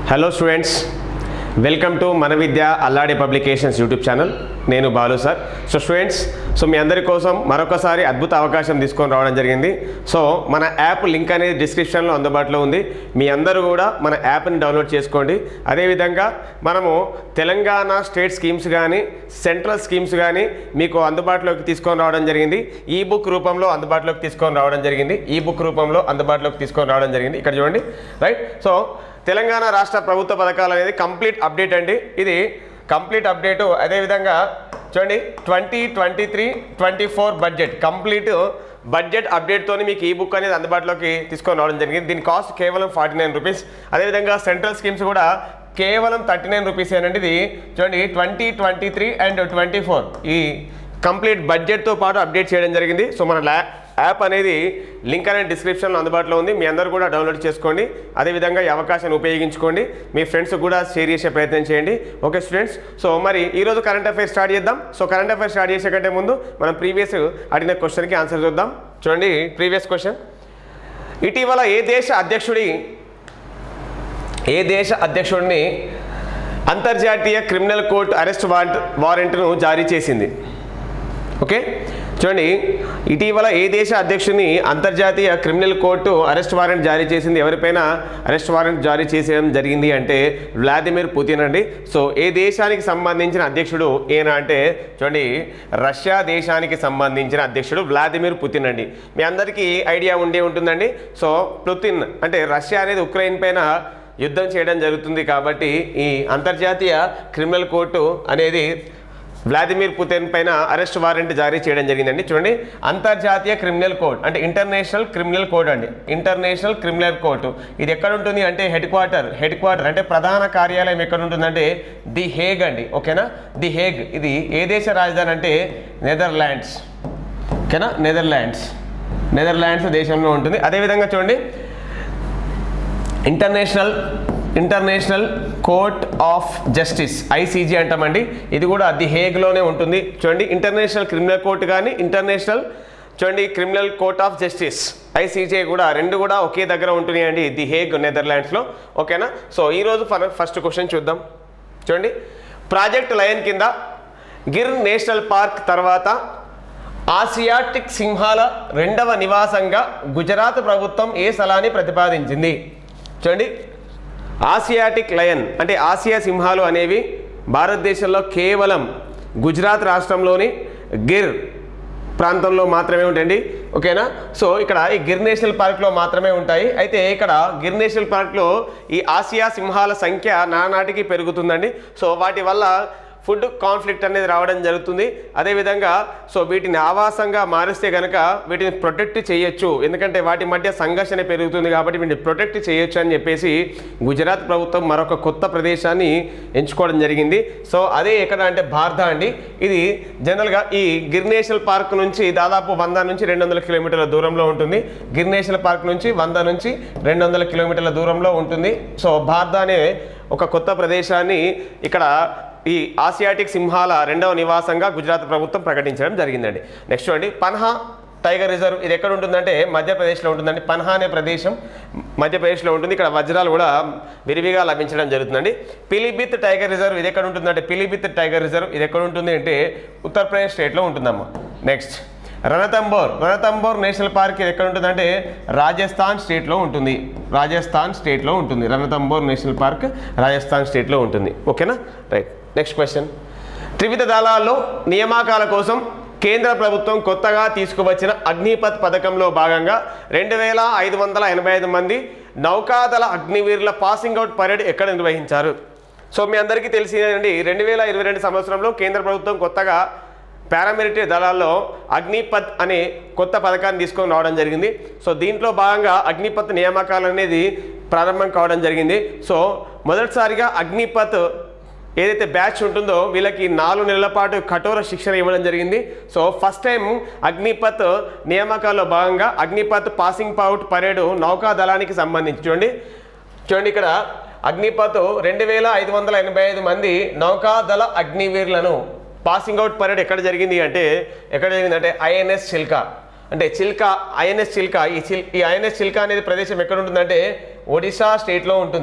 hello students welcome to మన Vidya Alladi publications YouTube channel నేను Balu sir so students so మీ అందరి కోసం మరొకసారి అద్భుత అవకాశం తీసుకొని రావడం జరిగింది సో మన యాప్ లింక్ అనేది డిస్క్రిప్షన్లో అందుబాటులో ఉంది మీ అందరూ కూడా మన యాప్ని డౌన్లోడ్ చేసుకోండి అదేవిధంగా మనము తెలంగాణ స్టేట్ స్కీమ్స్ కానీ సెంట్రల్ స్కీమ్స్ కానీ మీకు అందుబాటులోకి తీసుకొని రావడం జరిగింది ఈ బుక్ రూపంలో అందుబాటులోకి తీసుకొని రావడం జరిగింది ఈ బుక్ రూపంలో అందుబాటులోకి తీసుకొని రావడం జరిగింది ఇక్కడ చూడండి రైట్ సో తెలంగాణ రాష్ట్ర ప్రభుత్వ పథకాలు అనేది కంప్లీట్ అప్డేట్ అండి ఇది కంప్లీట్ అప్డేటు అదేవిధంగా చూడండి twenty twenty three twenty four budget complete budget అప్డేట్తో మీకు ఈ బుక్ అనేది అందుబాటులోకి తీసుకొని రావడం జరిగింది దీని కాస్ట్ కేవలం ఫార్టీ నైన్ రూపీస్ అదేవిధంగా సెంట్రల్ స్కీమ్స్ కూడా కేవలం థర్టీ నైన్ రూపీస్ ఏనండి ఇది చూడండి twenty twenty three and twenty four ఈ కంప్లీట్ బడ్జెట్తో పాటు అప్డేట్ చేయడం జరిగింది సో మన ల్యా యాప్ అనేది లింక్ అనేది డిస్క్రిప్షన్లో అందుబాటులో ఉంది మీ అందరూ కూడా డౌన్లోడ్ చేసుకోండి అదేవిధంగా ఈ అవకాశాన్ని ఉపయోగించుకోండి మీ ఫ్రెండ్స్ కూడా షేర్ చేసే ప్రయత్నం చేయండి ఓకే స్టూడెంట్స్ సో మరి ఈరోజు కరెంట్ అఫైర్స్ స్టార్ట్ చేద్దాం సో కరెంట్ అఫైర్స్ స్టార్ట్ చేసే కంటే ముందు మనం ప్రీవియస్ అడిగిన క్వశ్చన్కి ఆన్సర్ చూద్దాం చూడండి ప్రీవియస్ క్వశ్చన్ ఇటీవల ఏ దేశ అధ్యక్షుడి ఏ దేశ అధ్యక్షుడిని అంతర్జాతీయ క్రిమినల్ కోర్టు అరెస్ట్ వారెంట్ వారెంట్ను జారీ చేసింది ఓకే చూడండి ఇటీవల ఏ దేశ అధ్యక్షుని అంతర్జాతీయ క్రిమినల్ కోర్టు అరెస్ట్ వారెంట్ జారీ చేసింది ఎవరిపైన అరెస్ట్ వారెంట్ జారీ చేసేయడం జరిగింది అంటే వ్లాదిమిర్ పుతిన్ అండి సో ఏ దేశానికి సంబంధించిన అధ్యక్షుడు ఈయన అంటే చూడండి రష్యా దేశానికి సంబంధించిన అధ్యక్షుడు వ్లాదిమిర్ పుతిన్ అండి మీ అందరికీ ఐడియా ఉండే ఉంటుందండి సో పుతిన్ అంటే రష్యా అనేది ఉక్రెయిన్ పైన యుద్ధం చేయడం జరుగుతుంది కాబట్టి ఈ అంతర్జాతీయ క్రిమినల్ కోర్టు అనేది వ్లాదిమిర్ పుతిన్ పైన అరెస్ట్ వారెంట్ జారీ చేయడం జరిగిందండి చూడండి అంతర్జాతీయ క్రిమినల్ కోడ్ అంటే ఇంటర్నేషనల్ క్రిమినల్ కోడ్ అండి ఇంటర్నేషనల్ క్రిమినల్ కోర్టు ఇది ఎక్కడ ఉంటుంది అంటే హెడ్ క్వార్టర్ హెడ్ క్వార్టర్ అంటే ప్రధాన కార్యాలయం ఎక్కడ ఉంటుందంటే ది హేగ్ అండి ఓకేనా ది హేగ్ ఇది ఏ దేశ రాజధాని అంటే నెదర్లాండ్స్ ఓకేనా నెదర్లాండ్స్ నెదర్లాండ్స్ దేశంలో ఉంటుంది అదేవిధంగా చూడండి international international court of justice ICJ అంటామండి ఇది కూడా ది హేగ్లోనే ఉంటుంది చూడండి ఇంటర్నేషనల్ క్రిమినల్ కోర్టు కానీ ఇంటర్నేషనల్ చూడండి criminal court of justice ICJ కూడా రెండు కూడా ఒకే దగ్గర ఉంటున్నాయండి ది హేగ్ నెదర్లాండ్స్లో ఓకేనా సో ఈరోజు ఫస్ట్ క్వశ్చన్ చూద్దాం చూడండి ప్రాజెక్ట్ లయన్ కింద గిర్ నేషనల్ పార్క్ తర్వాత ఆసియాటిక్ సింహాల రెండవ నివాసంగా గుజరాత్ ప్రభుత్వం ఏ స్థలాన్ని ప్రతిపాదించింది చూడండి ఆసియాటిక్ లయన్ అంటే ఆసియా సింహాలు అనేవి భారతదేశంలో కేవలం గుజరాత్ రాష్ట్రంలోని గిర్ ప్రాంతంలో మాత్రమే ఉంటాయండి ఓకేనా సో ఇక్కడ ఈ గిర్ నేషనల్ పార్క్లో మాత్రమే ఉంటాయి అయితే ఇక్కడ గిర్ నేషనల్ పార్క్లో ఈ ఆసియా సింహాల సంఖ్య నానాటికి పెరుగుతుందండి సో వాటి వల్ల ఫుడ్ కాన్ఫ్లిక్ట్ అనేది రావడం జరుగుతుంది అదేవిధంగా సో వీటిని ఆవాసంగా మారిస్తే కనుక వీటిని ప్రొటెక్ట్ చేయొచ్చు ఎందుకంటే వాటి మధ్య సంఘర్షణ పెరుగుతుంది కాబట్టి వీటిని ప్రొటెక్ట్ చేయొచ్చు అని చెప్పేసి గుజరాత్ ప్రభుత్వం మరొక కొత్త ప్రదేశాన్ని ఎంచుకోవడం జరిగింది సో అదే ఎక్కడ అంటే భారత అండి ఇది జనరల్గా ఈ గిర్ నేషనల్ పార్క్ నుంచి దాదాపు వంద నుంచి రెండు వందల కిలోమీటర్ల దూరంలో ఉంటుంది గిర్ నేషనల్ పార్క్ నుంచి వంద నుంచి రెండు వందల కిలోమీటర్ల దూరంలో ఉంటుంది సో భారత అనే ఒక కొత్త ప్రదేశాన్ని ఇక్కడ ఈ ఆసియాటిక్ సింహాల రెండవ నివాసంగా గుజరాత్ ప్రభుత్వం ప్రకటించడం జరిగిందండి నెక్స్ట్ చూడండి పన్హా టైగర్ రిజర్వ్ ఇది ఎక్కడ ఉంటుందంటే మధ్యప్రదేశ్లో ఉంటుందండి పన్హా అనే ప్రదేశం మధ్యప్రదేశ్లో ఉంటుంది ఇక్కడ వజ్రాలు కూడా విరివిగా లభించడం జరుగుతుందండి పిలిభిత్ టైగర్ రిజర్వ్ ఇది ఎక్కడ ఉంటుందంటే పిలిభిత్ టైగర్ రిజర్వ్ ఇది ఎక్కడ ఉంటుంది అంటే ఉత్తరప్రదేశ్ స్టేట్లో ఉంటుందమ్మా next Ranthambore Ranthambore national park ఇది ఎక్కడ ఉంటుందంటే రాజస్థాన్ స్టేట్లో ఉంటుంది రాజస్థాన్ స్టేట్లో ఉంటుంది రణతంబోర్ నేషనల్ పార్క్ రాజస్థాన్ స్టేట్లో ఉంటుంది ఓకేనా రైట్ నెక్స్ట్ క్వశ్చన్ త్రివిధ దళాల్లో నియామకాల కోసం కేంద్ర ప్రభుత్వం కొత్తగా తీసుకువచ్చిన అగ్నిపథ్ పథకంలో భాగంగా రెండు వేల ఐదు వందల ఎనభై ఐదు మంది నౌకాదళ అగ్నివీరుల పాసింగ్ అవుట్ పరేడ్ ఎక్కడ నిర్వహించారు సో మీ అందరికీ తెలిసిందండి రెండు వేల ఇరవై రెండు సంవత్సరంలో కేంద్ర ప్రభుత్వం కొత్తగా పారామిలిటరీ దళాల్లో అగ్నిపథ్ అనే కొత్త పథకాన్ని తీసుకొని రావడం జరిగింది సో దీంట్లో భాగంగా అగ్నిపథ్ నియామకాలు అనేది ప్రారంభం కావడం జరిగింది సో మొదటిసారిగా అగ్నిపథ్ ఏదైతే బ్యాచ్ ఉంటుందో వీళ్ళకి నాలుగు నెలల పాటు కఠోర శిక్షణ ఇవ్వడం జరిగింది సో ఫస్ట్ టైం అగ్నిపథ్ నియామకాల్లో భాగంగా అగ్నిపథ్ పాసింగ్ అవుట్ పరేడు నౌకా దళానికి సంబంధించి చూడండి చూడండి ఇక్కడ అగ్నిపథ్ రెండు వేల ఐదు వందల ఎనభై ఐదు మంది నౌకాదళ అగ్నివీరులను పాసింగ్ అవుట్ పరేడ్ ఎక్కడ జరిగింది అంటే ఎక్కడ జరిగింది అంటే ఐఎన్ఎస్ చిల్కా అంటే చిల్కా ఐఎన్ఎస్ చిల్కా ఈ చిల్ ఈ ఐఎన్ఎస్ చిల్కా అనేది ప్రదేశం ఎక్కడ ఉంటుందంటే ఒడిశా స్టేట్లో ఉంటుంది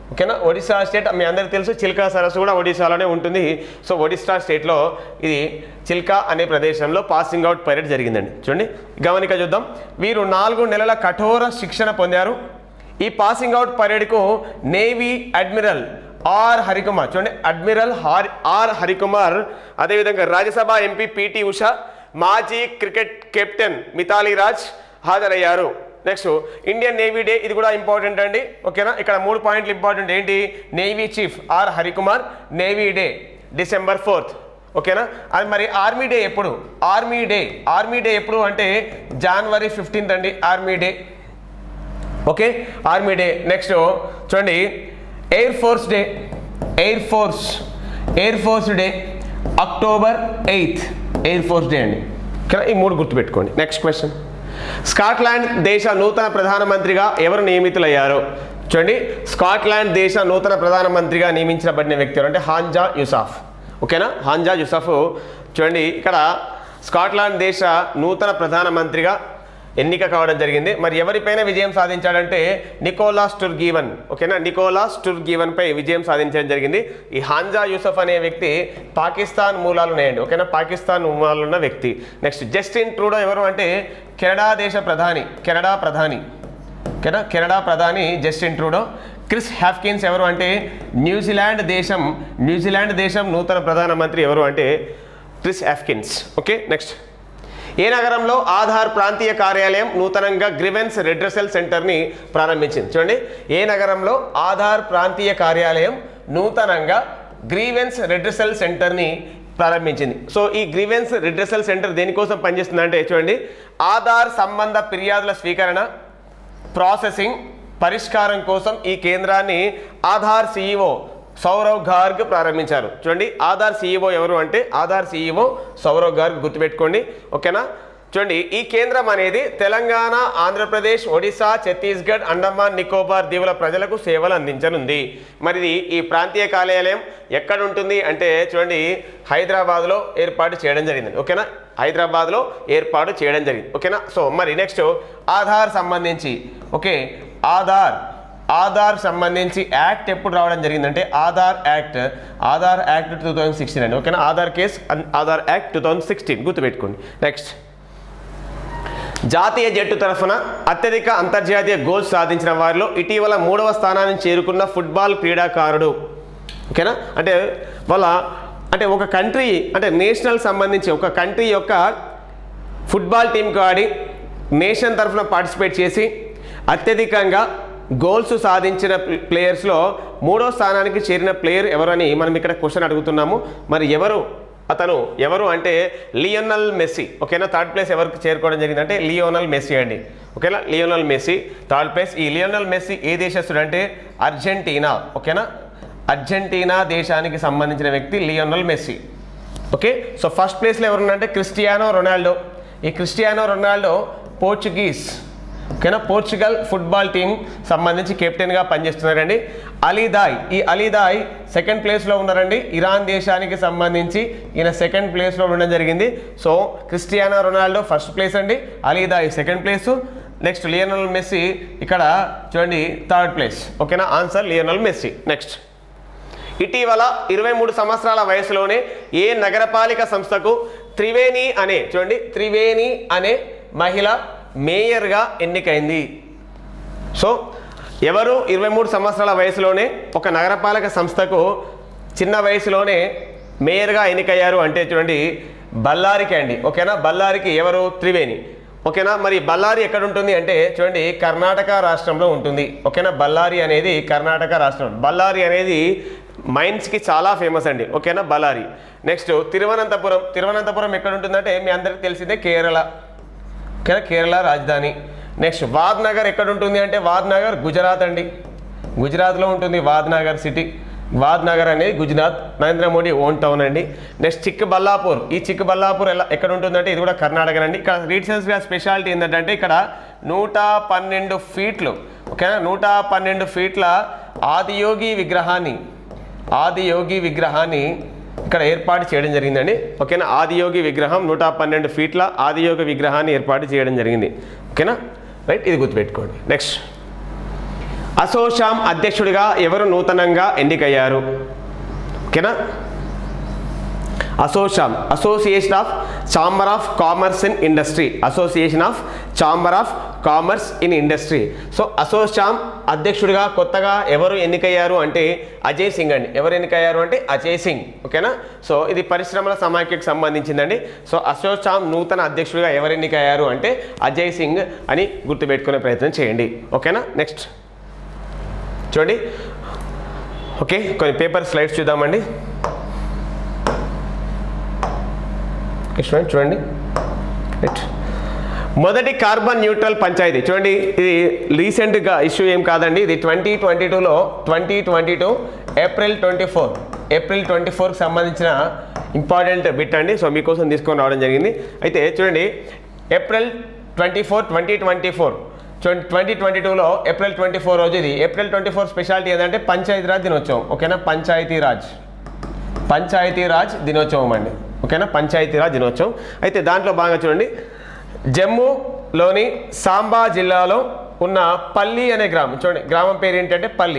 ఓకేనా ఒడిశా స్టేట్ మీ అందరికీ తెలుసు చిల్కా సరస్సు కూడా ఒడిశాలోనే ఉంటుంది సో ఒడిశా స్టేట్లో ఇది చిల్కా అనే ప్రదేశంలో పాసింగ్ అవుట్ పైరెడ్ జరిగిందండి చూడండి గమనిక చూద్దాం వీరు నాలుగు నెలల కఠోర శిక్షణ పొందారు ఈ పాసింగ్ అవుట్ పరేడ్కు నేవీ అడ్మిరల్ ఆర్ హరికుమార్ చూడండి అడ్మిరల్ హార్ ఆర్ హరికుమార్ అదేవిధంగా రాజ్యసభ ఎంపీ పిటి ఉషా మాజీ క్రికెట్ కెప్టెన్ మితాలీ రాజ్ హాజరయ్యారు నెక్స్ట్ ఇండియన్ నేవీ డే ఇది కూడా ఇంపార్టెంట్ అండి ఓకేనా ఇక్కడ మూడు పాయింట్లు ఇంపార్టెంట్ ఏంటి navy chief R Harikumar navy day December fourth ఓకేనా అది మరి ఆర్మీ డే ఎప్పుడు ఆర్మీ డే ఆర్మీ డే ఎప్పుడు అంటే జనవరి ఫిఫ్టీన్త్ అండి army day okay army day next చూడండి air force day air force air force day October eighth air force day అండి ఓకేనా ఈ మూడు గుర్తుపెట్టుకోండి నెక్స్ట్ క్వశ్చన్ స్కాట్లాండ్ దేశ నూతన ప్రధానమంత్రిగా ఎవరు నియమితులయ్యారు చూడండి స్కాట్లాండ్ దేశ నూతన ప్రధానమంత్రిగా నియమించబడిన వ్యక్తి ఎవరు అంటే హాంజా యుసాఫ్ ఓకేనా హాంజా యుసాఫ్ చూడండి ఇక్కడ స్కాట్లాండ్ దేశ నూతన ప్రధానమంత్రిగా ఎన్నిక కావడం జరిగింది మరి ఎవరిపైన విజయం సాధించాడంటే నికోలాస్ టుర్గీవన్ ఓకేనా నికోలాస్ టుర్గీవన్ పై విజయం సాధించడం జరిగింది ఈ హాంజా యూసఫ్ అనే వ్యక్తి పాకిస్తాన్ మూలాలు ఉన్నాయండి ఓకేనా పాకిస్తాన్ మూలాలు ఉన్న వ్యక్తి నెక్స్ట్ జస్టిన్ ట్రూడో ఎవరు అంటే కెనడా దేశ ప్రధాని కెనడా ప్రధాని ఓకేనా కెనడా ప్రధాని జస్టిన్ ట్రూడో క్రిస్ హ్యాఫ్కిన్స్ ఎవరు అంటే న్యూజిలాండ్ దేశం న్యూజిలాండ్ దేశం నూతన ప్రధానమంత్రి ఎవరు అంటే క్రిస్ హ్యాఫ్కిన్స్ ఓకే నెక్స్ట్ ఏ నగరంలో ఆధార్ ప్రాంతీయ కార్యాలయం నూతనంగా గ్రివెన్స్ రెడ్రసెల్ సెంటర్ని ప్రారంభించింది చూడండి ఏ నగరంలో ఆధార్ ప్రాంతీయ కార్యాలయం నూతనంగా గ్రీవెన్స్ రెడ్రసెల్ సెంటర్ని ప్రారంభించింది సో ఈ గ్రీవెన్స్ రెడ్రసెల్ సెంటర్ దేనికోసం పనిచేస్తుందంటే చూడండి ఆధార్ సంబంధ ఫిర్యాదుల స్వీకరణ ప్రాసెసింగ్ పరిష్కారం కోసం ఈ కేంద్రాన్ని ఆధార్ సిఇఓ సౌరవ్ గార్గ్ ప్రారంభించారు చూడండి ఆధార్ సిఇఓ ఎవరు అంటే ఆధార్ సిఇఓ సౌరవ్ గార్గ్ గుర్తుపెట్టుకోండి ఓకేనా చూడండి ఈ కేంద్రం అనేది తెలంగాణ ఆంధ్రప్రదేశ్ ఒడిశా ఛత్తీస్గఢ్ అండమాన్ నికోబార్ దీవుల ప్రజలకు సేవలు అందించనుంది మరి ఇది ఈ ప్రాంతీయ కార్యాలయం ఎక్కడ ఉంటుంది అంటే చూడండి హైదరాబాద్లో ఏర్పాటు చేయడం జరిగింది ఓకేనా హైదరాబాద్లో ఏర్పాటు చేయడం జరిగింది ఓకేనా సో మరి నెక్స్ట్ ఆధార్ సంబంధించి ఓకే ఆధార్ ఆధార్ సంబంధించి యాక్ట్ ఎప్పుడు రావడం జరిగిందంటే Aadhaar act Aadhaar act two thousand sixteen అండి ఓకేనా Aadhaar case Aadhaar act two thousand sixteen గుర్తుపెట్టుకోండి నెక్స్ట్ జాతీయ జట్టు తరఫున అత్యధిక అంతర్జాతీయ గోల్స్ సాధించిన వారిలో ఇటీవల మూడవ స్థానాన్ని చేరుకున్న ఫుట్బాల్ క్రీడాకారుడు ఓకేనా అంటే వాళ్ళ అంటే ఒక కంట్రీ అంటే నేషనల్ సంబంధించి ఒక కంట్రీ యొక్క ఫుట్బాల్ టీంకి ఆడి నేషన్ తరఫున పార్టిసిపేట్ చేసి అత్యధికంగా గోల్స్ సాధించిన ప్లేయర్స్లో మూడో స్థానానికి చేరిన ప్లేయర్ ఎవరని మనం ఇక్కడ క్వశ్చన్ అడుగుతున్నాము మరి ఎవరు అతను ఎవరు అంటే లియోనల్ మెస్సీ ఓకేనా థర్డ్ ప్లేస్ ఎవరికి చేరుకోవడం జరిగింది అంటే లియోనల్ మెస్సీ అండి ఓకేనా లియోనల్ మెస్సీ థర్డ్ ప్లేస్ ఈ లియోనల్ మెస్సీ ఏ దేశస్తుడు అంటే అర్జెంటీనా ఓకేనా అర్జెంటీనా దేశానికి సంబంధించిన వ్యక్తి Lionel Messi okay so first ప్లేస్లో ఎవరున్నారంటే క్రిస్టియానో రొనాల్డో ఈ క్రిస్టియానో రొనాల్డో పోర్చుగీస్ ఓకేనా పోర్చుగల్ ఫుట్బాల్ టీం సంబంధించి కెప్టెన్గా పనిచేస్తున్నారండి అలీదాయ్ ఈ అలీదాయ్ సెకండ్ ప్లేస్లో ఉన్నారండి ఇరాన్ దేశానికి సంబంధించి ఈయన సెకండ్ ప్లేస్లో ఉండడం జరిగింది so Cristiano Ronaldo first place అండి Ali Daei second place next Lionel Messi ఇక్కడ చూడండి థర్డ్ ప్లేస్ ఓకేనా ఆన్సర్ లియోనల్ మెస్సీ నెక్స్ట్ ఇటీవల ఇరవై మూడు సంవత్సరాల వయసులోనే ఏ నగరపాలిక సంస్థకు త్రివేణి అనే చూడండి త్రివేణి అనే మహిళ మేయర్గా ఎన్నికైంది సో ఎవరు ఇరవై మూడు సంవత్సరాల వయసులోనే ఒక నగరపాలక సంస్థకు చిన్న వయసులోనే మేయర్గా ఎన్నికయ్యారు అంటే చూడండి బళ్ళారికి అండి ఓకేనా బళ్ళారికి ఎవరు త్రివేణి ఓకేనా మరి బళ్ళారి ఎక్కడ ఉంటుంది అంటే చూడండి కర్ణాటక రాష్ట్రంలో ఉంటుంది ఓకేనా బళ్ళారి అనేది కర్ణాటక రాష్ట్రం బళ్ళారి అనేది మైన్స్కి చాలా ఫేమస్ అండి ఓకేనా బళ్ళారి నెక్స్ట్ తిరువనంతపురం తిరువనంతపురం ఎక్కడ ఉంటుందంటే మీ అందరికీ తెలిసిందే కేరళ ఓకేనా కేరళ రాజధాని నెక్స్ట్ వాద్నగర్ ఎక్కడ ఉంటుంది అంటే వాద్నగర్ గుజరాత్ అండి గుజరాత్లో ఉంటుంది వాద్నగర్ సిటీ వాద్నగర్ అనేది గుజరాత్ నరేంద్ర మోడీ ఓన్ టౌన్ అండి నెక్స్ట్ చిక్కబల్లాపూర్ ఈ చిక్కబల్లాపూర్ ఎలా ఎక్కడ ఉంటుందంటే ఇది కూడా కర్ణాటక అండి ఇక్కడ రీసెన్స్ స్పెషాలిటీ ఏంటంటే ఇక్కడ నూట పన్నెండు ఫీట్లు ఓకేనా నూట పన్నెండు ఫీట్ల ఆదియోగి విగ్రహాన్ని ఆదియోగి విగ్రహాన్ని ఇక్కడ ఏర్పాటు చేయడం జరిగిందండి ఓకేనా ఆదియోగి విగ్రహం నూట పన్నెండు ఫీట్ల ఆదియోగి విగ్రహాన్ని ఏర్పాటు చేయడం జరిగింది ఓకేనా రైట్ ఇది గుర్తుపెట్టుకోండి నెక్స్ట్ అసోచామ్ అధ్యక్షుడిగా ఎవరు నూతనంగా ఎన్నికయ్యారు ఓకేనా ASSOCHAM association of chamber of commerce in industry association of chamber of commerce in industry so ASSOCHAM అధ్యక్షుడిగా కొత్తగా ఎవరు ఎన్నికయ్యారు అంటే అజయ్ సింగ్ అండి ఎవరు ఎన్నికయ్యారు అంటే అజయ్ సింగ్ ఓకేనా సో ఇది పరిశ్రమల సమాఖ్యకు సంబంధించిందండి సో అసోచామ్ నూతన అధ్యక్షుడిగా ఎవరు ఎన్నికయ్యారు అంటే అజయ్ సింగ్ అని గుర్తుపెట్టుకునే ప్రయత్నం చేయండి ఓకేనా నెక్స్ట్ చూడండి ఓకే కొన్ని పేపర్ స్లైడ్స్ చూద్దామండి ఓకే స్టూడెంట్ చూడండి రైట్ మొదటి కార్బన్ న్యూట్రల్ పంచాయతీ చూడండి ఇది రీసెంట్గా ఇష్యూ ఏం కాదండి ఇది ట్వంటీ ట్వంటీ టూలో twenty twenty two April twenty four April twenty ఫోర్కి సంబంధించిన ఇంపార్టెంట్ బిట్ అండి సో మీకోసం తీసుకొని రావడం జరిగింది అయితే చూడండి April twenty four twenty twenty four twenty twenty టూలో ఏప్రిల్ ట్వంటీ ఫోర్ రోజు ఇది ఏప్రిల్ ట్వంటీ ఫోర్ స్పెషాలిటీ ఏంటంటే పంచాయతీరాజ్ దినోత్సవం ఓకేనా పంచాయతీరాజ్ పంచాయతీరాజ్ దినోత్సవం అండి ఓకేనా పంచాయతీరాజ్ దినోత్సవం అయితే దాంట్లో బాగా చూడండి జమ్మూలోని సాంబా జిల్లాలో ఉన్న పల్లి అనే గ్రామం చూడండి గ్రామం పేరు ఏంటంటే పల్లి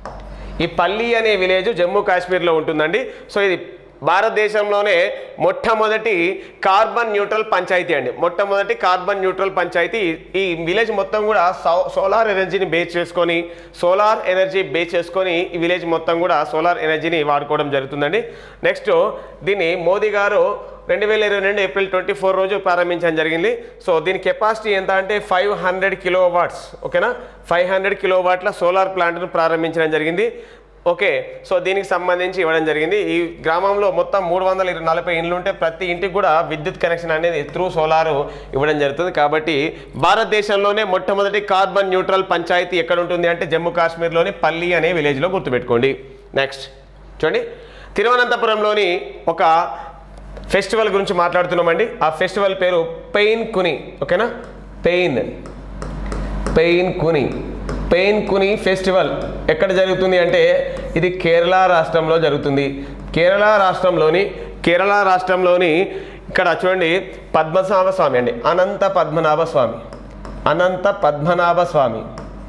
ఈ పల్లి అనే విలేజ్ జమ్మూ కాశ్మీర్లో ఉంటుందండి సో ఇది భారతదేశంలోనే మొట్టమొదటి కార్బన్ న్యూట్రల్ పంచాయతీ అండి మొట్టమొదటి కార్బన్ న్యూట్రల్ పంచాయతీ ఈ విలేజ్ మొత్తం కూడా సో- సోలార్ ఎనర్జీని బేస్ చేసుకొని సోలార్ ఎనర్జీ బేస్ చేసుకొని ఈ విలేజ్ మొత్తం కూడా సోలార్ ఎనర్జీని వాడుకోవడం జరుగుతుందండి నెక్స్ట్ దీన్ని మోదీ గారు రెండు వేల ఇరవై రెండు ఏప్రిల్ ట్వంటీ ఫోర్ రోజు ప్రారంభించడం జరిగింది సో దీని కెపాసిటీ ఎంత అంటే ఫైవ్ హండ్రెడ్ కిలో వాట్స్ ఓకేనా ఫైవ్ హండ్రెడ్ కిలో వాట్ల సోలార్ ప్లాంట్ను ప్రారంభించడం జరిగింది ఓకే సో దీనికి సంబంధించి ఇవ్వడం జరిగింది ఈ గ్రామంలో మొత్తం మూడు వందల ఇరవై నలభై ఇండ్లు ఉంటే ప్రతి ఇంటికి కూడా విద్యుత్ కనెక్షన్ అనేది త్రూ సోలార్ ఇవ్వడం జరుగుతుంది కాబట్టి భారతదేశంలోనే మొట్టమొదటి కార్బన్ న్యూట్రల్ పంచాయతీ ఎక్కడ ఉంటుంది అంటే జమ్మూ కాశ్మీర్లోని పల్లి అనే విలేజ్లో గుర్తుపెట్టుకోండి నెక్స్ట్ చూడండి తిరువనంతపురంలోని ఒక ఫెస్టివల్ గురించి మాట్లాడుతున్నామండి ఆ ఫెస్టివల్ పేరు పెయిన్ కుని ఓకేనా పెయిన్ పెయిన్ కుని పెయిన్ కుని ఫెస్టివల్ ఎక్కడ జరుగుతుంది అంటే ఇది కేరళ రాష్ట్రంలో జరుగుతుంది కేరళ రాష్ట్రంలోని కేరళ రాష్ట్రంలోని ఇక్కడ చూడండి పద్మనాభ స్వామి అండి అనంత పద్మనాభ స్వామి అనంత పద్మనాభ స్వామి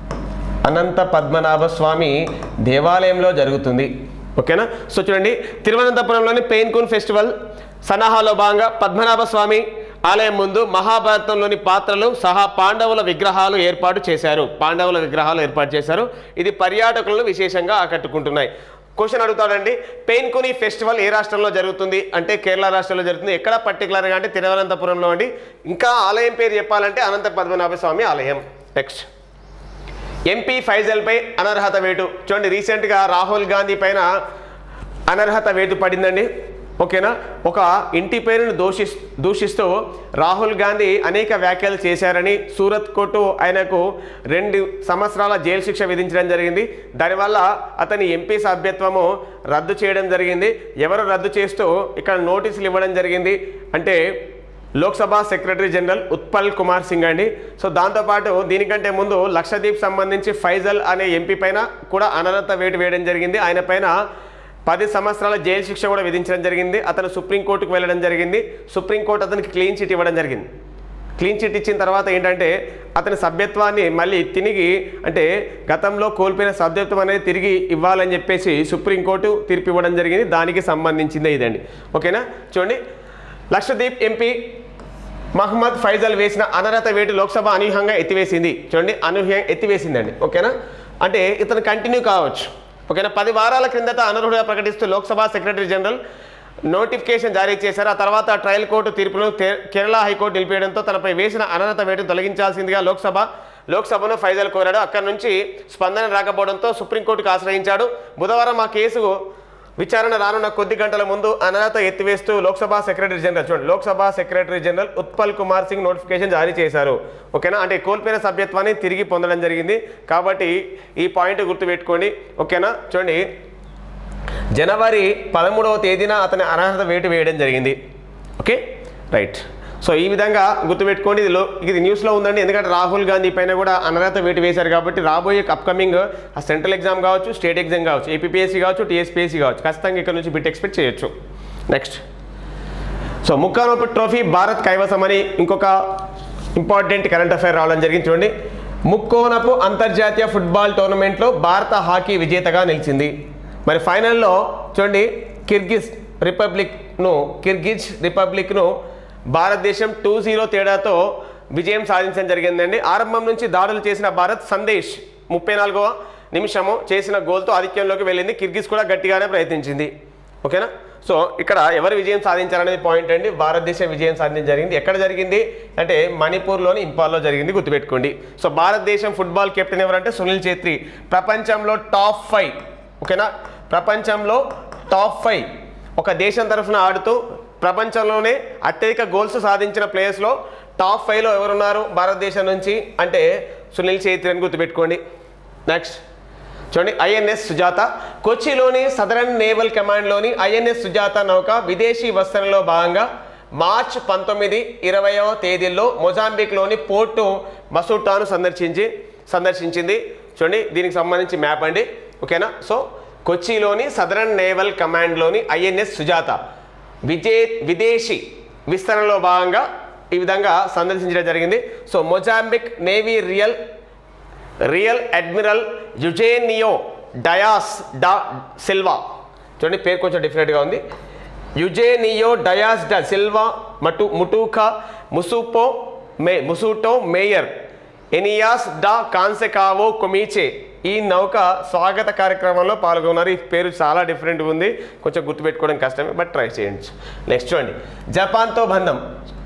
అనంత పద్మనాభ స్వామి దేవాలయంలో జరుగుతుంది ఓకేనా సో చూడండి తిరువనంతపురంలోని పెయిన్కున్ ఫెస్టివల్ సన్నాహాలో భాగంగా పద్మనాభ స్వామి ఆలయం ముందు మహాభారతంలోని పాత్రలు సహా పాండవుల విగ్రహాలు ఏర్పాటు చేశారు పాండవుల విగ్రహాలు ఏర్పాటు చేశారు ఇది పర్యాటకులను విశేషంగా ఆకట్టుకుంటున్నాయి క్వశ్చన్ అడుగుతాడండి పెయిన్కుని ఫెస్టివల్ ఏ రాష్ట్రంలో జరుగుతుంది అంటే కేరళ రాష్ట్రంలో జరుగుతుంది ఎక్కడ పర్టికులర్గా అంటే తిరువనంతపురంలో అండి ఇంకా ఆలయం పేరు చెప్పాలంటే అనంత పద్మనాభ స్వామి ఆలయం నెక్స్ట్ ఎంపీ ఫైజల్పై అనర్హత వేటు చూడండి రీసెంట్గా రాహుల్ గాంధీ పైన అనర్హత వేటు పడిందండి ఓకేనా ఒక ఇంటి పేరును దూషి దూషిస్తూ రాహుల్ గాంధీ అనేక వ్యాఖ్యలు చేశారని సూరత్ కోర్టు ఆయనకు రెండు సంవత్సరాల జైలు శిక్ష విధించడం జరిగింది దానివల్ల అతని ఎంపీ సభ్యత్వము రద్దు చేయడం జరిగింది ఎవరు రద్దు చేస్తూ ఇక్కడ నోటీసులు ఇవ్వడం జరిగింది అంటే లోక్సభ సెక్రటరీ జనరల్ ఉత్పల్ కుమార్ సింగ్ అండి సో దాంతోపాటు దీనికంటే ముందు లక్షద్వీప్ సంబంధించి ఫైజల్ అనే ఎంపీ పైన కూడా అనర్హత వేటు వేయడం జరిగింది ఆయన పైన పది సంవత్సరాల జైలు శిక్ష కూడా విధించడం జరిగింది అతను సుప్రీంకోర్టుకు వెళ్ళడం జరిగింది సుప్రీంకోర్టు అతనికి క్లీన్ చిట్ ఇవ్వడం జరిగింది క్లీన్ చిట్ ఇచ్చిన తర్వాత ఏంటంటే అతని సభ్యత్వాన్ని మళ్ళీ తిరిగి అంటే గతంలో కోల్పోయిన సభ్యత్వం అనేది తిరిగి ఇవ్వాలని చెప్పేసి సుప్రీంకోర్టు తీర్పు ఇవ్వడం జరిగింది దానికి సంబంధించిందే ఇదండి ఓకేనా చూడండి లక్షద్వీప్ ఎంపీ మహమ్మద్ ఫైజల్ వేసిన అనర్హత వేటు లోక్సభ అనూహ్యంగా ఎత్తివేసింది చూడండి అనూహ్యంగా ఎత్తివేసిందండి ఓకేనా అంటే ఇతను కంటిన్యూ కావచ్చు ఓకేనా పది వారాల క్రిందట అనర్హుడిగా ప్రకటిస్తూ లోక్సభ సెక్రటరీ జనరల్ నోటిఫికేషన్ జారీ చేశారు ఆ తర్వాత ట్రయల్ కోర్టు తీర్పును కే- కేరళ హైకోర్టు నిలిపేయడంతో తనపై వేసిన అనర్హత వేటును తొలగించాల్సిందిగా లోక్సభ లోక్సభను ఫైజల్ కోరాడు అక్కడి నుంచి స్పందన రాకపోవడంతో సుప్రీంకోర్టుకు ఆశ్రయించాడు బుధవారం ఆ కేసు విచారణ రానున్న కొద్ది గంటల ముందు అనర్హత ఎత్తివేస్తూ లోక్సభ సెక్రటరీ జనరల్ చూడండి Lok Sabha secretary general Utpal Kumar Singh notification జారీ చేశారు ఓకేనా అంటే కోల్పోయిన సభ్యత్వాన్ని తిరిగి పొందడం జరిగింది కాబట్టి ఈ పాయింట్ గుర్తుపెట్టుకోండి ఓకేనా చూడండి జనవరి పదమూడవ తేదీన అతని అనర్హత వేటు వేయడం జరిగింది ఓకే రైట్ సో ఈ విధంగా గుర్తుపెట్టుకోండి ఇది లో ఇది న్యూస్లో ఉందండి ఎందుకంటే రాహుల్ గాంధీ పైన కూడా అనర్హత వేటు వేశారు కాబట్టి రాబోయే అప్కమింగ్ ఆ సెంట్రల్ ఎగ్జామ్ కావచ్చు స్టేట్ ఎగ్జామ్ కావచ్చు ఏపీఎస్సీ కావచ్చు టీఎస్పీఎస్సీ కావచ్చు ఖచ్చితంగా ఇక్కడ నుంచి బిట్ ఎక్స్పెక్ట్ చేయొచ్చు నెక్స్ట్ సో ముక్కానోపు ట్రోఫీ భారత్ కైవసం అని ఇంకొక ఇంపార్టెంట్ కరెంట్ అఫైర్ రావడం జరిగింది చూడండి ముక్కోనపు అంతర్జాతీయ ఫుట్బాల్ టోర్నమెంట్లో భారత హాకీ విజేతగా నిలిచింది మరి ఫైనల్లో చూడండి కిర్గిజ్ రిపబ్లిక్ను కిర్గిజ్ రిపబ్లిక్ను భారతదేశం టూ జీరో తేడాతో విజయం సాధించడం జరిగిందండి ఆరంభం నుంచి దాడులు చేసిన భారత్ సందేశ్ ముప్పై నాలుగవ నిమిషము చేసిన గోల్తో ఆధిక్యంలోకి వెళ్ళింది కిర్గిజ్ కూడా గట్టిగానే ప్రయత్నించింది ఓకేనా సో ఇక్కడ ఎవరు విజయం సాధించారనేది పాయింట్ అండి భారతదేశం విజయం సాధించడం జరిగింది ఎక్కడ జరిగింది అంటే మణిపూర్లోని ఇంపాల్లో జరిగింది గుర్తుపెట్టుకోండి సో భారతదేశం ఫుట్బాల్ కెప్టెన్ ఎవరంటే సునీల్ ఛేత్రి ప్రపంచంలో టాప్ ఫైవ్ ఓకేనా ప్రపంచంలో టాప్ ఫైవ్ ఒక దేశం తరఫున ఆడుతూ ప్రపంచంలోనే అత్యధిక గోల్స్ సాధించిన ప్లేయర్స్లో టాప్ ఫైవ్లో ఎవరున్నారు భారతదేశం నుంచి అంటే సునీల్ ఛేత్రి అని గుర్తుపెట్టుకోండి నెక్స్ట్ చూడండి ఐఎన్ఎస్ సుజాత కొచ్చిలోని సదరన్ నేవల్ కమాండ్లోని ఐఎన్ఎస్ సుజాత నౌక విదేశీ వస్తరణలో భాగంగా మార్చ్ పంతొమ్మిది ఇరవైవ తేదీల్లో మొజాంబిక్లోని పోర్టు మసూటాను సందర్శించి సందర్శించింది చూడండి దీనికి సంబంధించి మ్యాప్ అండి ఓకేనా సో కొచ్చిలోని సదరన్ నేవల్ కమాండ్లోని ఐఎన్ఎస్ సుజాత విజే విదేశీ విస్తరణలో భాగంగా ఈ విధంగా సందర్శించడం జరిగింది so Mozambique navy rear rear admiral Eugenio Dias da Silva చూడండి పేరు కొంచెం డిఫరెంట్గా ఉంది యుజేనియో డయాస్ డా సిల్వా మటు ముటూకా ముసుపో మే ముసుటో మేయర్ ఎనియాస్ డా కాన్సెకావో కొమీచే ఈ నౌక స్వాగత కార్యక్రమంలో పాల్గొన్నారు ఈ పేరు చాలా డిఫరెంట్గా ఉంది కొంచెం గుర్తుపెట్టుకోవడం కష్టమే బట్ ట్రై చేయండి నెక్స్ట్ చూడండి జపాన్తో బంధం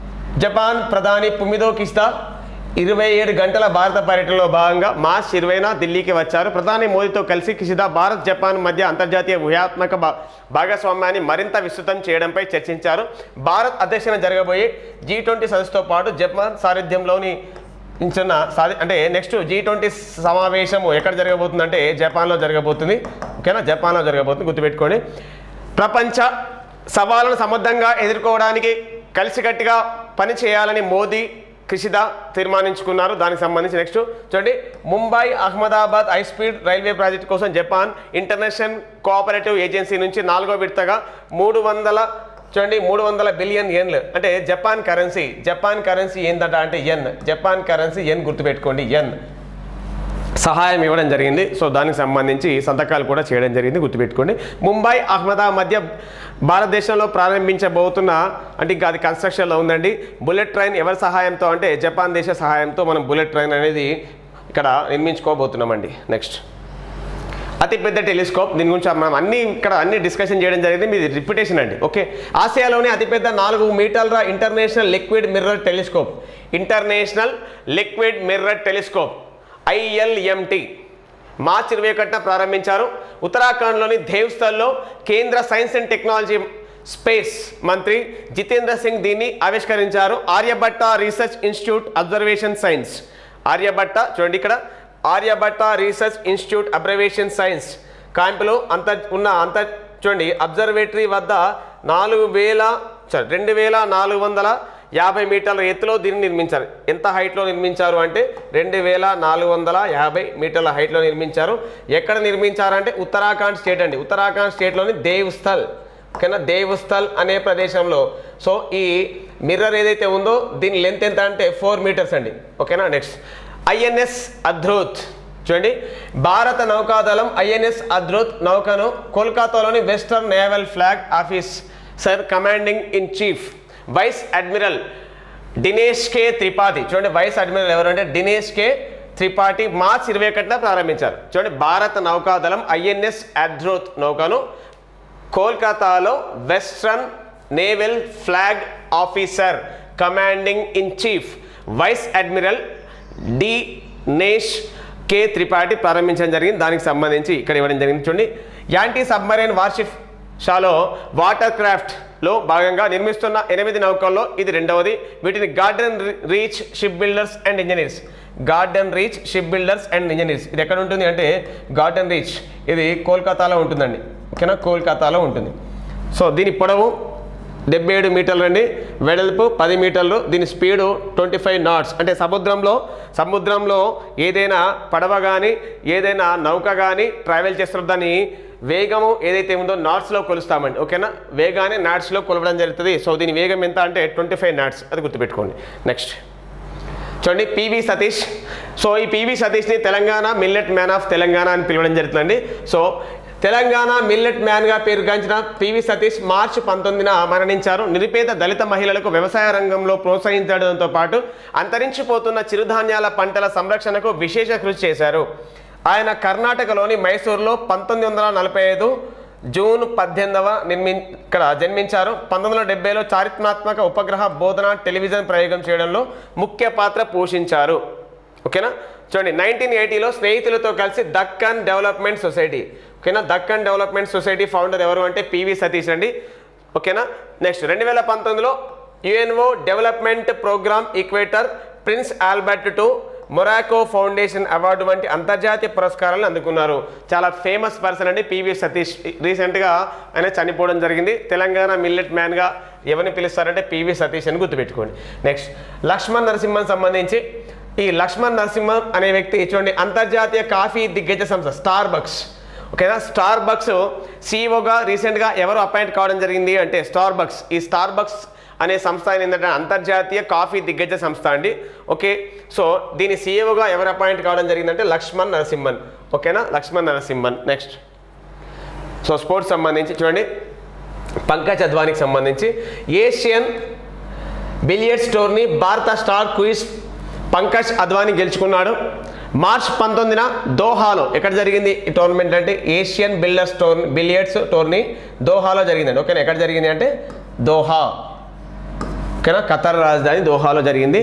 జపాన్ ప్రధాని పుమిదో కిస్తా ఇరవై ఏడు గంటల భారత పర్యటనలో భాగంగా మార్చ్ ఇరవైన ఢిల్లీకి వచ్చారు ప్రధాని మోదీతో కలిసి కిషిదా భారత్ జపాన్ మధ్య అంతర్జాతీయ వ్యూహాత్మక భా- భాగస్వామ్యాన్ని మరింత విస్తృతం చేయడంపై చర్చించారు భారత్ అధ్యక్షన జరగబోయే జీ ట్వంటీ సదస్సుతో పాటు జపాన్ సారథ్యంలోని ఇంచున్న సాధి అంటే నెక్స్ట్ జీ ట్వంటీ సమావేశము ఎక్కడ జరగబోతుందంటే జపాన్లో జరగబోతుంది ఓకేనా జపాన్లో జరగబోతుంది గుర్తుపెట్టుకోండి ప్రపంచ సవాళ్ళను సమర్థంగా ఎదుర్కోవడానికి కలిసికట్టుగా పని చేయాలని మోదీ కృషిదా తీర్మానించుకున్నారు దానికి సంబంధించి నెక్స్ట్ చూడండి Mumbai Ahmedabad high speed railway project కోసం జపాన్ ఇంటర్నేషనల్ కోఆపరేటివ్ ఏజెన్సీ నుంచి నాలుగో విడతగా మూడు వందల చూడండి మూడు వందల బిలియన్ ఎన్లు అంటే జపాన్ కరెన్సీ జపాన్ కరెన్సీ ఏందట అంటే ఎన్ జపాన్ కరెన్సీ ఎన్ గుర్తుపెట్టుకోండి ఎన్ సహాయం ఇవ్వడం జరిగింది సో దానికి సంబంధించి సంతకాలు కూడా చేయడం జరిగింది గుర్తుపెట్టుకోండి ముంబై అహ్మదాబాద్ మధ్య భారతదేశంలో ప్రారంభించబోతున్న అంటే ఇంకా అది కన్స్ట్రక్షన్లో ఉందండి బుల్లెట్ ట్రైన్ ఎవరి సహాయంతో అంటే జపాన్ దేశ సహాయంతో మనం బుల్లెట్ ట్రైన్ అనేది ఇక్కడ నిర్మించుకోబోతున్నామండి నెక్స్ట్ అతిపెద్ద టెలిస్కోప్ దీని గురించి మనం అన్ని ఇక్కడ అన్ని డిస్కషన్ చేయడం జరిగింది మీది రిప్యుటేషన్ అండి ఓకే ఆసియాలోనే అతిపెద్ద నాలుగు మీటర్ల international liquid mirror telescope international liquid mirror telescope ILMT మార్చి ఇరవై ఒకటిన ప్రారంభించారు ఉత్తరాఖండ్లోని దేవ్స్థల్లో కేంద్ర సైన్స్ అండ్ టెక్నాలజీ స్పేస్ మంత్రి జితేంద్ర సింగ్ దీన్ని ఆవిష్కరించారు Aryabhatta research institute observation science Aryabhatta చూడండి ఇక్కడ Aryabhatta research institute observation science క్యాంపులో అంత ఉన్న అంత చూడండి అబ్జర్వేటరీ వద్ద నాలుగు వేల సారీ రెండు వేల నాలుగు వందల యాభై మీటర్ల ఎత్తులో దీన్ని నిర్మించారు ఎంత హైట్లో నిర్మించారు అంటే రెండు వేల నాలుగు వందల యాభై మీటర్ల హైట్లో నిర్మించారు ఎక్కడ నిర్మించారంటే ఉత్తరాఖండ్ స్టేట్ అండి ఉత్తరాఖండ్ స్టేట్లోని దేవ్స్థల్ ఓకేనా దేవ్స్థల్ అనే ప్రదేశంలో సో ఈ మిర్రర్ ఏదైతే ఉందో దీని లెంత్ ఎంత అంటే ఫోర్ మీటర్స్ అండి ఓకేనా నెక్స్ట్ ఐఎన్ఎస్ అధ్రోత్ చూడండి భారత నౌకాదళం ఐఎన్ఎస్ అధ్రోత్ నౌకను కోల్కతాలోని western naval flag officer commanding in chief vice admiral Dinesh K Tripathi చూడండి వైస్ అడ్మిరల్ ఎవరంటే దినేష్ కే త్రిపాఠి మార్చ్ ఇరవై ఒకటిన ప్రారంభించారు చూడండి భారత నౌకాదళం ఐఎన్ఎస్ అధ్రోత్ నౌకను కోల్కతాలో western naval flag officer commanding in chief vice admiral Dinesh K Tripathi ప్రారంభించడం జరిగింది దానికి సంబంధించి ఇక్కడ ఇవ్వడం జరిగింది చూడండి anti submarine warship shallow water క్రాఫ్ట్లో భాగంగా నిర్మిస్తున్న ఎనిమిది నౌకల్లో ఇది రెండవది వీటిని garden reach shipbuilders and engineers garden reach shipbuilders and engineers ఇది ఎక్కడ ఉంటుంది అంటే గార్డెన్ రీచ్ ఇది కోల్కతాలో ఉంటుందండి ఓకేనా కోల్కతాలో ఉంటుంది సో దీని పొడవు డెబ్బై ఏడు మీటర్లు అండి వెడల్పు పది మీటర్లు దీని స్పీడు ట్వంటీ ఫైవ్ నాట్స్ అంటే సముద్రంలో సముద్రంలో ఏదైనా పడవ కానీ ఏదైనా నౌక కానీ ట్రావెల్ చేస్తున్న దాన్ని వేగము ఏదైతే ఉందో నాట్స్లో కొలుస్తామండి ఓకేనా వేగాన్ని నాట్స్లో కొలవడం జరుగుతుంది సో దీని వేగం ఎంత అంటే ట్వంటీ ఫైవ్ నాట్స్ అది గుర్తుపెట్టుకోండి నెక్స్ట్ చూడండి పివి సతీష్ సో ఈ పివి సతీష్ని Telangana millet man of Telangana అని పిలవడం జరుగుతుందండి సో తెలంగాణ మిల్లెట్ మ్యాన్గా పేరుగాంచిన పివి సతీష్ మార్చి పంతొమ్మిదిన మరణించారు నిరుపేద దళిత మహిళలకు వ్యవసాయ రంగంలో ప్రోత్సహించడంతో పాటు అంతరించిపోతున్న చిరుధాన్యాల పంటల సంరక్షణకు విశేష కృషి చేశారు ఆయన కర్ణాటకలోని మైసూరులో పంతొమ్మిది వందల నలభై ఐదు జూన్ పద్దెనిమిదవ నిర్మి ఇక్కడ జన్మించారు పంతొమ్మిది వందల డెబ్బైలో చారిత్రాత్మక ఉపగ్రహ బోధన టెలివిజన్ ప్రయోగం చేయడంలో ముఖ్య పాత్ర పోషించారు ఓకేనా చూడండి నైన్టీన్ ఎయిటీలో స్నేహితులతో కలిసి దక్కన్ డెవలప్మెంట్ సొసైటీ ఓకేనా దక్కన్ డెవలప్మెంట్ సొసైటీ ఫౌండర్ ఎవరు అంటే పివి సతీష్ అండి ఓకేనా నెక్స్ట్ రెండు వేల పంతొమ్మిదిలో UNO development programme equator prince Albert two Morocco foundation award వంటి అంతర్జాతీయ పురస్కారాలను అందుకున్నారు చాలా ఫేమస్ పర్సన్ అండి పివి సతీష్ రీసెంట్గా ఆయన చనిపోవడం జరిగింది తెలంగాణ మిల్లెట్ మ్యాన్గా ఎవరిని పిలుస్తారంటే పివి సతీష్ అని గుర్తుపెట్టుకోండి నెక్స్ట్ లక్ష్మణ్ నరసింహన్ సంబంధించి ఈ లక్ష్మణ్ నరసింహన్ అనే వ్యక్తి చూడండి అంతర్జాతీయ కాఫీ దిగ్గజ సంస్థ స్టార్ బక్స్ ఓకేనా స్టార్ బక్స్ సీఈఓగా రీసెంట్గా ఎవరు అపాయింట్ కావడం జరిగింది అంటే స్టార్ బక్స్ ఈ స్టార్ బక్స్ అనే సంస్థ ఏంటంటే అంతర్జాతీయ కాఫీ దిగ్గజ సంస్థ అండి ఓకే సో దీని సీఈఓగా ఎవరు అపాయింట్ కావడం జరిగిందంటే లక్ష్మణ్ నరసింహన్ ఓకేనా Laxman Narasimhan next so sports సంబంధించి చూడండి పంకజ్ అద్వానికి సంబంధించి ఏషియన్ బిలియర్డ్స్ టోర్నీ భారత స్టార్ క్విజ్ పంకజ్ అద్వానీ గెలుచుకున్నాడు మార్చ్ పంతొమ్మిదిన దోహాలో ఎక్కడ జరిగింది ఈ టోర్నమెంట్ అంటే ఏషియన్ బిల్డర్స్ టోర్ బిలియర్డ్స్ టోర్నీ దోహాలో జరిగిందండి ఓకేనా ఎక్కడ జరిగింది అంటే దోహా ఓకేనా ఖతర్ రాజధాని దోహాలో జరిగింది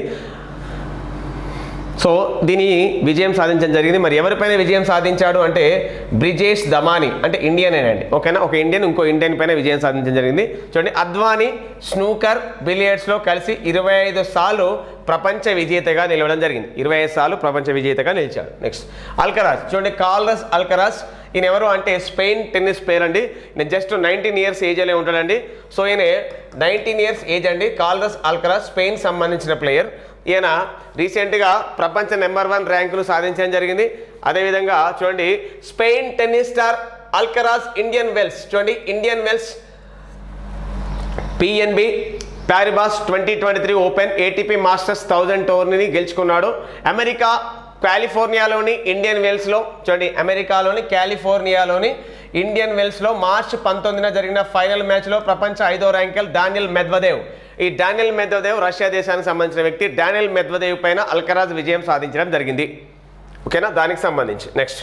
సో దీని విజయం సాధించడం జరిగింది మరి ఎవరిపైన విజయం సాధించాడు అంటే బ్రిజేష్ దమాని అంటే ఇండియన్ అండి ఓకేనా ఒక ఇండియన్ ఇంకో ఇండియన్ పైన విజయం సాధించడం జరిగింది చూడండి అద్వానీ స్నూకర్ బిలియర్డ్స్లో కలిసి ఇరవై ఐదు సార్లు ప్రపంచ విజేతగా నిలవడం జరిగింది ఇరవై ఐదు సార్లు ప్రపంచ విజేతగా నిలిచాడు నెక్స్ట్ అల్కరాజ్ చూడండి కాల్రస్ అల్కరాజ్ ఈయన ఎవరు అంటే స్పెయిన్ టెన్నిస్ ప్లేయర్ అండి నేను జస్ట్ నైన్టీన్ ఇయర్స్ ఏజ్ అనే ఉంటాడండి సో ఈయన నైన్టీన్ ఇయర్స్ ఏజ్ అండి కాల్రస్ అల్కరాజ్ స్పెయిన్ సంబంధించిన ప్లేయర్ ఈయన రీసెంట్గా ప్రపంచ నెంబర్ వన్ ర్యాంకును సాధించడం జరిగింది అదేవిధంగా చూడండి Spain tennis star Alcaraz Indian Wells చూడండి Indian Wells BNP Paribas twenty twenty three open ATP masters thousand టోర్నీని గెలుచుకున్నాడు అమెరికా కాలిఫోర్నియాలోని ఇండియన్ వెల్స్లో చూడండి అమెరికాలోని కాలిఫోర్నియాలోని ఇండియన్ వెల్స్లో మార్చ్ పంతొమ్మిదిన జరిగిన ఫైనల్ మ్యాచ్లో ప్రపంచ ఐదో ర్యాంకర్ డానియల్ మెద్వదేవ్ ఈ డానియల్ మెద్వదేవ్ రష్యా దేశానికి సంబంధించిన వ్యక్తి డానియల్ మెద్వదేవ్ పైన అల్కరాజ్ విజయం సాధించడం జరిగింది ఓకేనా దానికి సంబంధించి నెక్స్ట్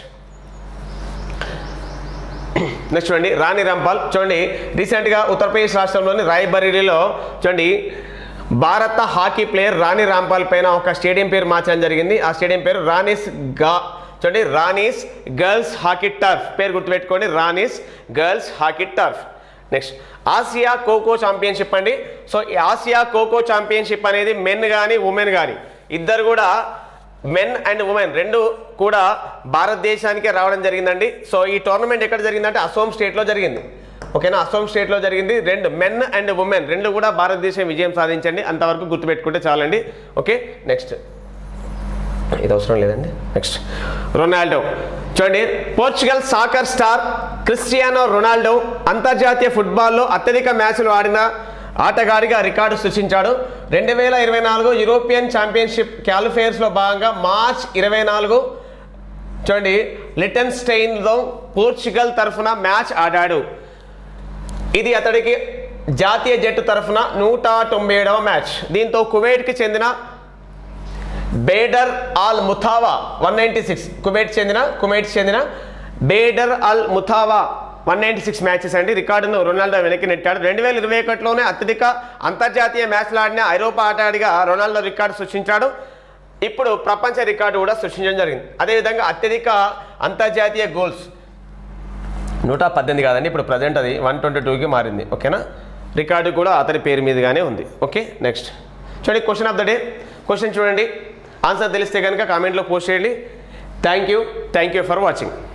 నెక్స్ట్ చూడండి రాణి రాంపాల్ చూడండి రీసెంట్గా ఉత్తరప్రదేశ్ రాష్ట్రంలోని రాయ్బరేలీలో చూడండి భారత హాకీ ప్లేయర్ రాణి రాంపాల్ పైన ఒక స్టేడియం పేరు మార్చడం జరిగింది ఆ స్టేడియం పేరు రాణిస్ గా చూడండి రాణీస్ గర్ల్స్ హాకీ టర్ఫ్ పేరు గుర్తుపెట్టుకోండి Rani's girls hockey turf next Asia kho kho championship అండి సో ఈ ఆసియా ఖోఖో ఛాంపియన్షిప్ అనేది మెన్ కానీ ఉమెన్ కానీ ఇద్దరు కూడా మెన్ అండ్ ఉమెన్ రెండు కూడా భారతదేశానికే రావడం జరిగిందండి సో ఈ టోర్నమెంట్ ఎక్కడ జరిగిందంటే అసోం స్టేట్లో జరిగింది ఓకేనా అసోం స్టేట్లో జరిగింది రెండు మెన్ అండ్ ఉమెన్ రెండు కూడా భారతదేశం విజయం సాధించండి అంతవరకు గుర్తుపెట్టుకుంటే చాలండి ఓకే నెక్స్ట్ ఇది అవసరం లేదండి నెక్స్ట్ రొనాల్డో చూడండి Portugal soccer star Cristiano Ronaldo అంతర్జాతీయ ఫుట్బాల్లో అత్యధిక మ్యాచ్లు ఆడిన ఆటగాడిగా రికార్డు సృష్టించాడు రెండు వేల ఇరవై నాలుగు యూరోపియన్ ఛాంపియన్షిప్ క్వాలిఫైయర్స్లో భాగంగా మార్చ్ ఇరవై నాలుగు చూడండి లిటన్ స్టెయిన్లో పోర్చుగల్ తరఫున మ్యాచ్ ఆడాడు ఇది అతడికి జాతీయ జట్టు తరఫున నూట తొంభై ఏడవ మ్యాచ్ దీంతో కువైట్కి చెందిన Bader Al Mutawa one ninety six Kuwait చెందిన కువైట్ చెందిన Bader Al Mutawa one ninety six matches అండి రికార్డును రొనాల్డో వెనక్కి నెట్టాడు రెండు వేల ఇరవై ఒకటిలోనే అత్యధిక అంతర్జాతీయ మ్యాచ్లు ఆడిన ఐరోపా ఆటగాడిగా రొనాల్డో రికార్డు సృష్టించాడు ఇప్పుడు ప్రపంచ రికార్డు కూడా సృష్టించడం జరిగింది అదేవిధంగా అత్యధిక అంతర్జాతీయ గోల్స్ నూట పద్దెనిమిది కాదండి ఇప్పుడు ప్రజెంట్ అది వన్ ట్వంటీ టూకి మారింది ఓకేనా రికార్డు కూడా అతని పేరు మీదుగానే ఉంది ఓకే నెక్స్ట్ చూడండి question of the day question చూడండి ఆన్సర్ తెలిస్తే కనుక కామెంట్లో పోస్ట్ చేయండి thank you thank you for watching